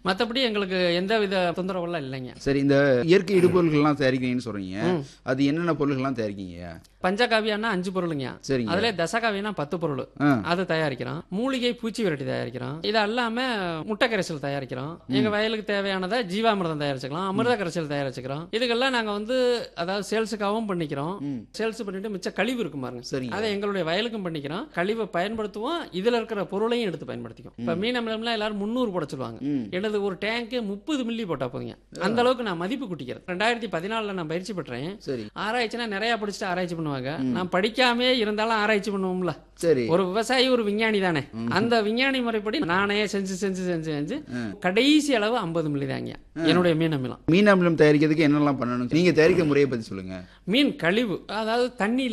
மற்றபடி எங்களுக்கு எந்த வித தொந்தரவுலாம் இல்லைங்க சரி இந்த இயற்கை இடுபொருள்கள்லாம் தயாரிக்கிறீங்கன்னு சொல்றீங்க அது என்னென்ன பொருள்கள்லாம் தயாரிக்கீங்க பஞ்சகாவியானா அஞ்சு பொருளுங்க சரிங்க அதுல தசகாவியனா பத்து பொருள் ஆ. அது தயாரிக்கிறோம் மூலிகை பூச்சி விரட்டி தயாரிக்கிறோம் இது அல்லாம முட்டை கரைசல் தயாரிக்கிறோம் எங்க வயலுக்கு தேவையானதை ஜீவாமிர்தம் தயாரிச்சுக்கலாம் அமிர்த கரைசல் தயாரிச்சுக்கிறோம் இதுக்கெல்லாம் நாங்க வந்து அதாவது சேல்ஸுக்காகவும் பண்ணிக்கிறோம் ம். சேல்ஸ் பண்ணிட்டு மிச்ச கழிவு இருக்கும் பாருங்க சரிங்க அதை எங்களுடைய வயலுக்கும் பண்ணிக்கிறோம் கழிவை பயன்படுத்துவோம் இதுல இருக்கிற பொருளையும் எடுத்து பயன்படுத்திக்கும் இப்ப மீன் அமிலம்லாம் எல்லாரும் முந்நூறு போட சொல்லுவாங்க ம் எனது ஒரு டேங்க்கு முப்பது மில்லி போட்டா போதுங்க அந்த அளவுக்கு நான் மதிப்பு கூட்டிக்கிறேன் ரெண்டாயிரத்தி பதினாலுல நான் பயிற்சி பெற்றேன் சரி ஆராய்ச்சினா நிறைய படிச்சுட்டு ஆராய்ச்சி பண்ணுவாங்க நான் படிக்காமே இருந்தாலும் ஆராய்ச்சி பண்ணுவோம்ல சரி ஒரு விவசாயி ஒரு விஞ்ஞானி தானே அந்த விஞ்ஞானி முறைப்படி நானே செஞ்சு செஞ்சு செஞ்சு செஞ்சு கடைசி அளவு ஐம்பது மில்லி தாங்க என்னுடைய மீன் அமிலம் மீன் அமிலம் தயாரிக்கிறதுக்கு என்னெல்லாம் பண்ணணும் நீங்க தயாரிக்கிற முறையை பத்தி சொல்லுங்க மீன் கழிவு அதாவது தண்ணி